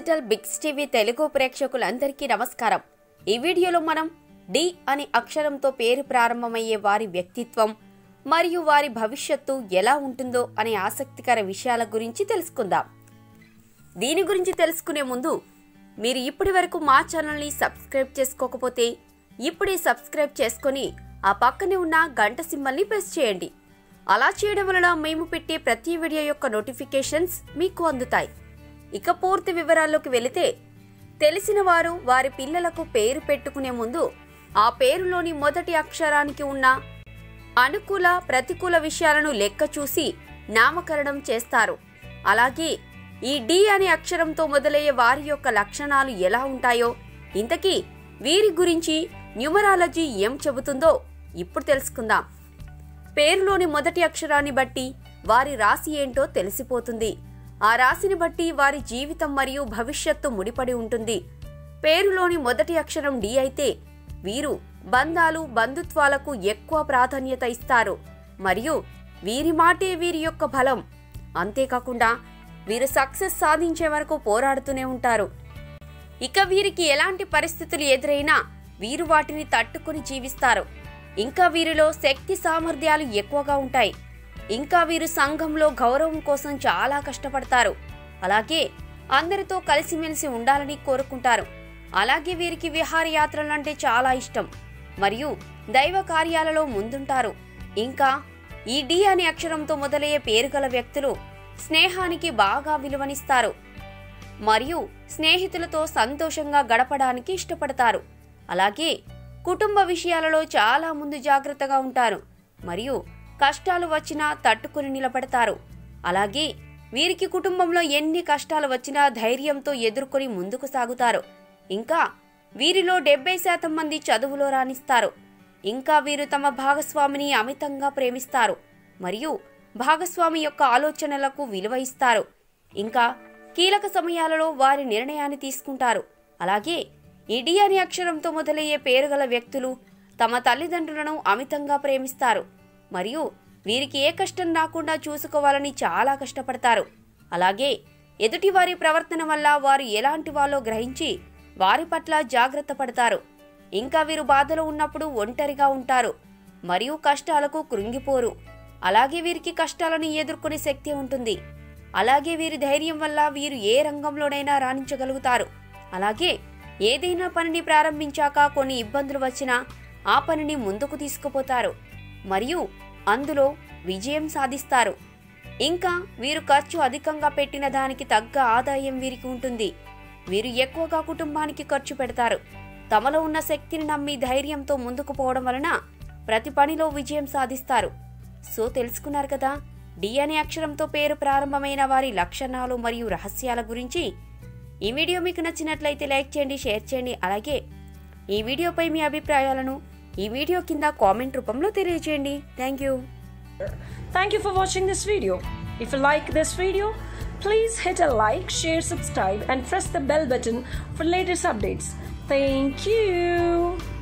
Digital Biggs TV Telugu ప్రేక్షకులందరికీ నమస్కారం ఈ వీడియోలో మనం డి అనే అక్షరంతో పేరు ప్రారంభమయ్యే వారి వ్యక్తిత్వం మరియు వారి భవిష్యత్తు ఎలా ఉంటుందో అనే ఆసక్తికర విషయాల గురించి తెలుసుకుందాం దీని గురించి తెలుసుకునే ముందు మీరు ఇప్పటి వరకు మా ఛానల్ని సబ్స్క్రైబ్ చేసుకోకపోతే ఇప్పుడే సబ్స్క్రైబ్ చేసుకొని ఆ పక్కనే ఉన్న గంట సింబల్ని ప్రెస్ చేయండి అలా చేయడం వలన మేము పెట్టే ప్రతి వీడియో యొక్క నోటిఫికేషన్స్ మీకు అందుతాయి ఇక పూర్తి వివరాల్లోకి వెళితే తెలిసిన వారు వారి పిల్లలకు పేరు పెట్టుకునే ముందు ఆ పేరులోని మొదటి అక్షరానికి ఉన్న అనుకూల ప్రతికూల విషయాలను లెక్క చూసి నామకరణం చేస్తారు అలాగే ఈ డి అనే అక్షరంతో మొదలయ్యే వారి యొక్క లక్షణాలు ఎలా ఉంటాయో ఇంతకీ వీరి గురించి న్యూమరాలజీ ఏం చెబుతుందో ఇప్పుడు తెలుసుకుందాం పేరులోని మొదటి అక్షరాన్ని బట్టి వారి రాశి ఏంటో తెలిసిపోతుంది ఆ రాశిని బట్టి వారి జీవితం మరియు భవిష్యత్తు ముడిపడి ఉంటుంది పేరులోని మొదటి అక్షరం డి అయితే వీరు బంధాలు బంధుత్వాలకు ఎక్కువ ప్రాధాన్యత ఇస్తారు మరియు వీరి మాటే వీరి యొక్క బలం అంతేకాకుండా వీరు సక్సెస్ సాధించే వరకు పోరాడుతూనే ఉంటారు ఇక వీరికి ఎలాంటి పరిస్థితులు ఎదురైనా వీరు వాటిని తట్టుకుని జీవిస్తారు ఇంకా వీరిలో శక్తి సామర్థ్యాలు ఎక్కువగా ఉంటాయి ఇంకా వీరు సంఘంలో గౌరవం కోసం చాలా కష్టపడతారు అలాగే అందరితో కలిసిమెలిసి ఉండాలని కోరుకుంటారు అలాగే వీరికి విహారయాత్రలంటే చాలా ఇష్టం మరియు దైవ కార్యాలలో ముందుంటారు ఇంకా ఈ డి అనే అక్షరంతో మొదలయ్యే పేరు గల వ్యక్తులు స్నేహానికి బాగా విలువనిస్తారు మరియు స్నేహితులతో సంతోషంగా గడపడానికి ఇష్టపడతారు అలాగే కుటుంబ విషయాలలో చాలా ముందు జాగ్రత్తగా ఉంటారు మరియు కష్టాలు వచ్చినా తట్టుకుని నిలబడతారు అలాగే వీరికి కుటుంబంలో ఎన్ని కష్టాలు వచ్చినా ధైర్యంతో ఎదుర్కొని ముందుకు సాగుతారు ఇంకా వీరిలో డెబ్బై శాతం మంది చదువులో రాణిస్తారు ఇంకా వీరు తమ భాగస్వామిని అమితంగా ప్రేమిస్తారు మరియు భాగస్వామి యొక్క ఆలోచనలకు విలువ ఇస్తారు ఇంకా కీలక సమయాలలో వారి నిర్ణయాన్ని తీసుకుంటారు అలాగే ఇడి అనే అక్షరంతో మొదలయ్యే పేరుగల వ్యక్తులు తమ తల్లిదండ్రులను అమితంగా ప్రేమిస్తారు మరియు వీరికి ఏ కష్టం రాకుండా చూసుకోవాలని చాలా కష్టపడతారు అలాగే ఎదుటి వారి ప్రవర్తన వల్ల వారు ఎలాంటి వాళ్ళో గ్రహించి వారి పట్ల జాగ్రత్త పడతారు ఇంకా వీరు బాధలో ఉన్నప్పుడు ఒంటరిగా ఉంటారు మరియు కష్టాలకు కృంగిపోరు అలాగే వీరికి కష్టాలను ఎదుర్కొనే శక్తి ఉంటుంది అలాగే వీరి ధైర్యం వల్ల వీరు ఏ రంగంలోనైనా రాణించగలుగుతారు అలాగే ఏదైనా పనిని ప్రారంభించాక కొన్ని ఇబ్బందులు వచ్చినా ఆ పనిని ముందుకు తీసుకుపోతారు మరియు అందులో విజయం సాధిస్తారు ఇంకా వీరు ఖర్చు అధికంగా పెట్టిన దానికి తగ్గ ఆదాయం వీరికి ఉంటుంది వీరు ఎక్కువగా కుటుంబానికి ఖర్చు పెడతారు తమలో ఉన్న శక్తిని నమ్మి ధైర్యంతో ముందుకు పోవడం వలన ప్రతి పనిలో విజయం సాధిస్తారు సో తెలుసుకున్నారు కదా డి అనే అక్షరంతో పేరు ప్రారంభమైన వారి లక్షణాలు మరియు రహస్యాల గురించి ఈ వీడియో మీకు నచ్చినట్లయితే లైక్ చేయండి షేర్ చేయండి అలాగే ఈ వీడియోపై మీ అభిప్రాయాలను ఈ వీడియో కింద కామెంట్ రూపంలో తెలియజేయండి thank you Thank you for watching this video. If you like this video, please hit a like, share, subscribe, and press the bell button for latest updates. Thank you.